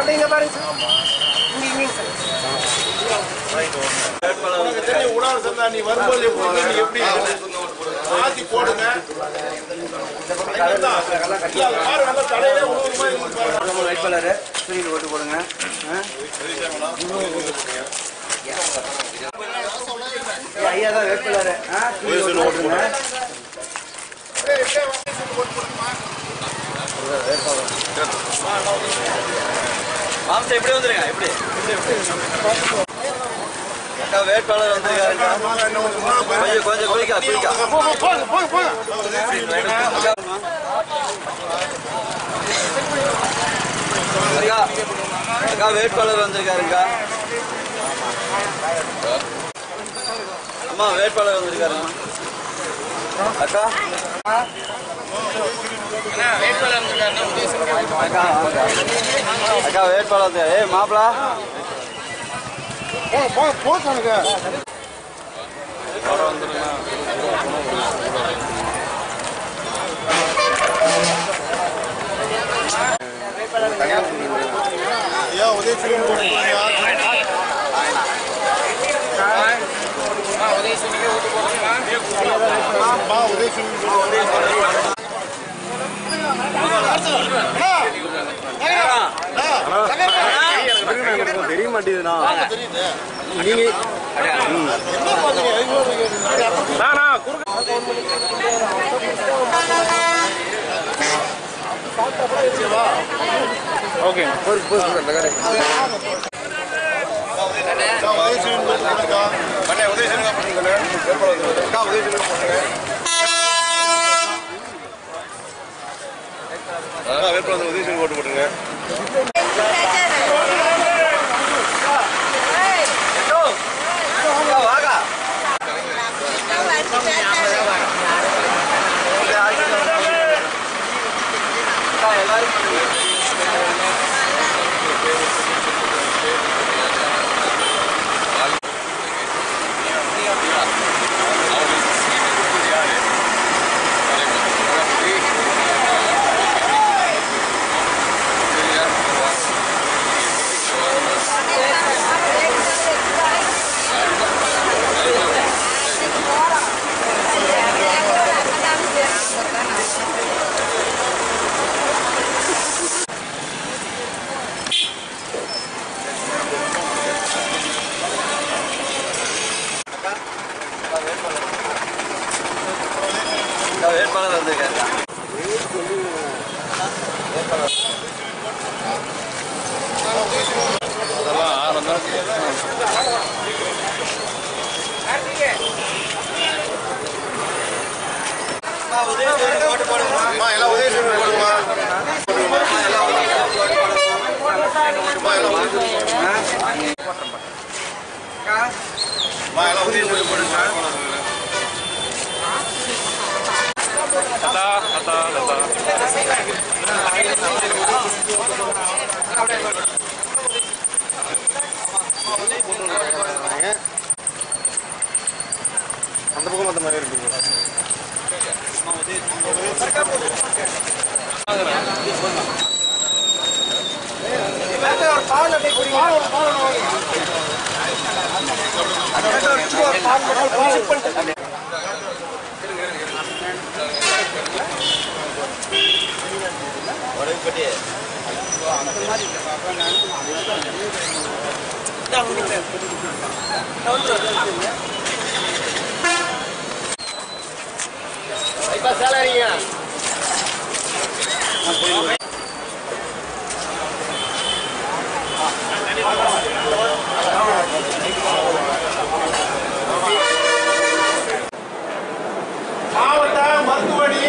அப்படியே இங்க பாருங்க சார் இங்க இங்க சார் உனக்கு தெரியும் உணவு சந்தா நீ வரும்போது எப்படி நீ எப்படி மாத்தி போடுங்க அதுதான். இல்ல, அது பாரு, நல்லா தலையிலே உழுவுற மாதிரி இருக்கு பாரு. வேட்பாளர் சுனில் ஓட்டு போடுங்க ஆ? ஐயா தான் வேட்பாளர் ஆ சுனில் ஓட்டு போடுங்க மாம்சம் எப்படி வந்துருங்க எப்படி அக்கா வேட்பாளர் வந்திருக்காருக்கா கொஞ்சம் கொஞ்சம் குயிக்கா குயிக்கா போங்க, போங்க, போங்க, போங்க. அக்கா அக்கா வேட்பாளர் வந்திருக்காருக்கா அம்மா வேட்பாளர் வந்திருக்காருமா அக்கா அக்கா அக்கா. அக்கா வேட்பாளர் வந்திருக்காரு. ஏய் மாப்பிளா போங்க, போங்க, போங்க கணக்கு. ஐயா, உதயசூரியன் போட்டு போடுங்க. அம்மா, உதயசூரியன் போட்டு போடுங்க. தெரிய மாட்டேங்குதுண்ணா தெரியுது. நீங்க என்ன பாத்தீங்க? ஐயோ, ஐயோ, ஓகே போய் போய் அந்த கடை அக்கா, உதயசூரியன் போட்டு போடுங்கக்கா. அக்கா வாங்க அக்கா எல்லாரும் அக்கா வேட்பாளர் வந்திருக்காருக்கா அம்மா, எல்லாம் உதயசூரியன் போடுங்கம்மா. அம்மா, எல்லாம் உதயசூரியன் அம்மா, எல்லாம் உதயசூரியன் போடுங்க. அந்த பக்கம் அந்த மாதிரி இருக்குங்க மாவட்ட மருத்துவமனை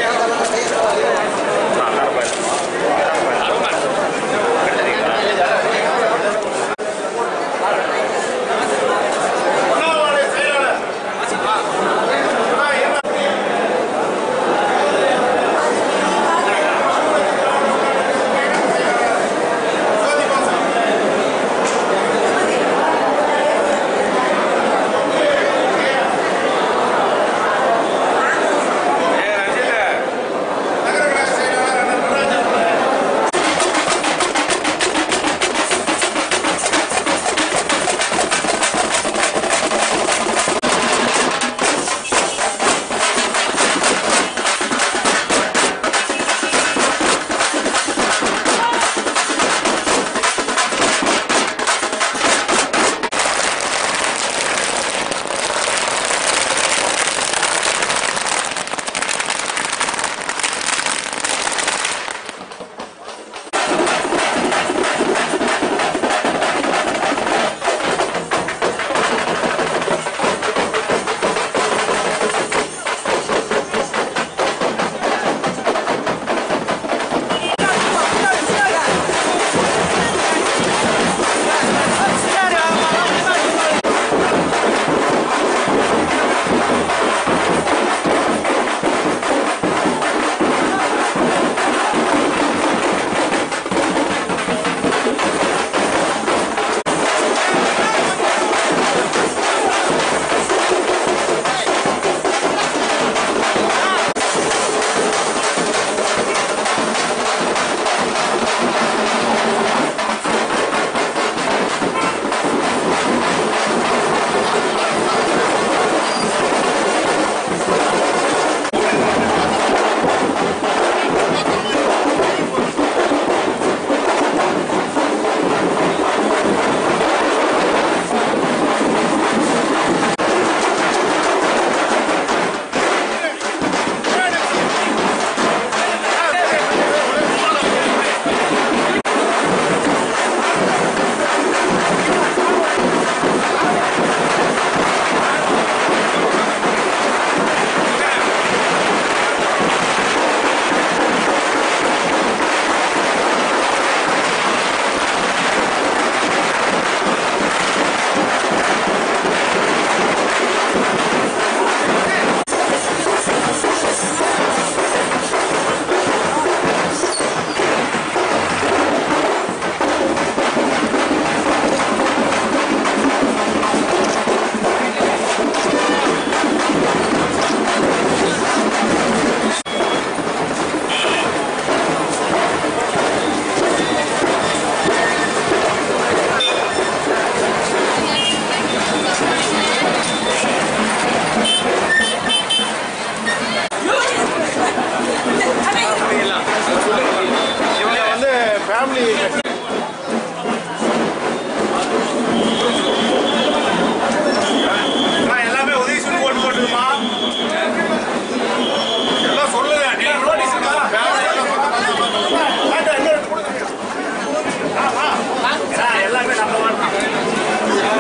ஆ அம்மா, எல்லாமே உதவி சொல்லி ஓட்டு போட்டுருமா எல்லாம் சொல்லுங்க நீங்க நோட்டீஸ் எல்லாமே நம்ம வரணும்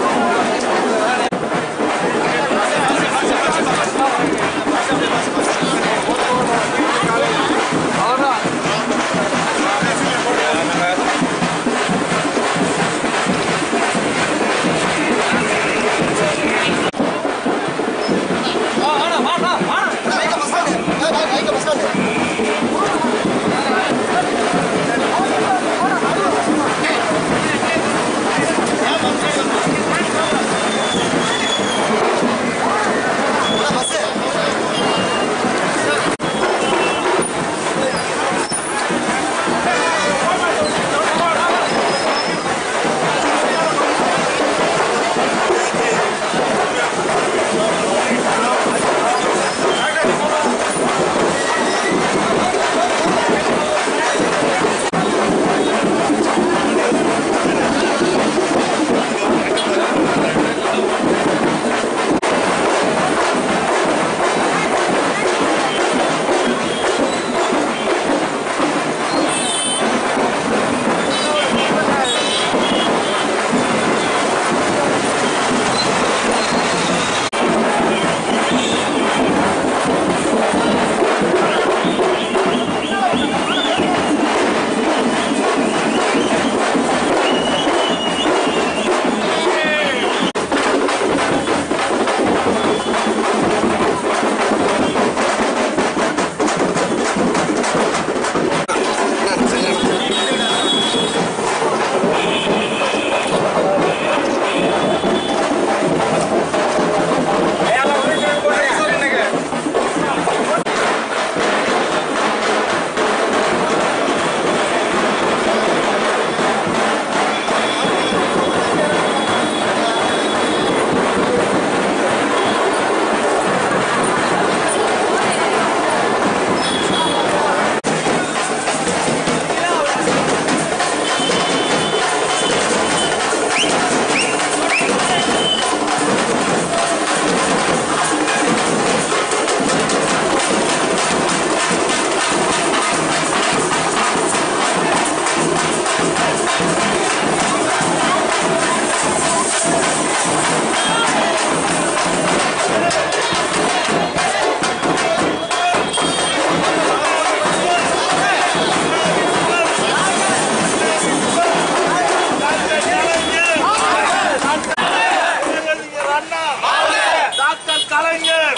டாக்டர் கலைஞர்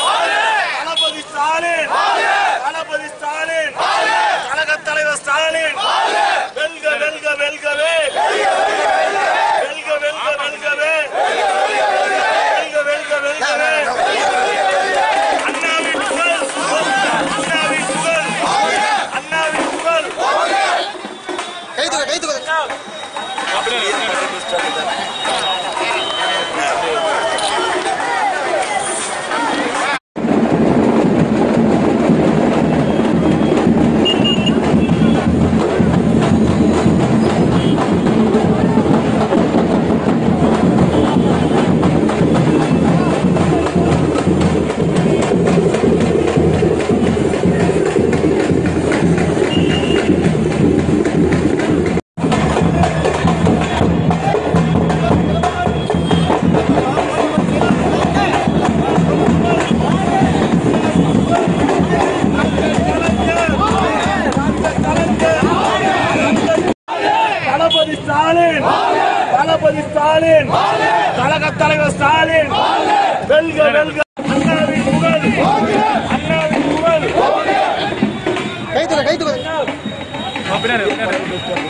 தளபதி ஸ்டாலின் தளபதி ஸ்டாலின் கழக தலைவர் ஸ்டாலின் வெல்க வெல்க வெல்கவே வெல்க வெல்க வெல்கவே வெல்க வெல்க வெல்கவே அண்ணாவின் புகழ் அண்ணாவின் புகழ் அண்ணாவின் புகழ் தளபதி ஸ்டாலின் தளபதி ஸ்டாலின் கழக தலைவர் ஸ்டாலின் வெல்க வெல்க அண்ணாவின் புகழ் அண்ணாவின் புகழ் கைத்துல கைத்துல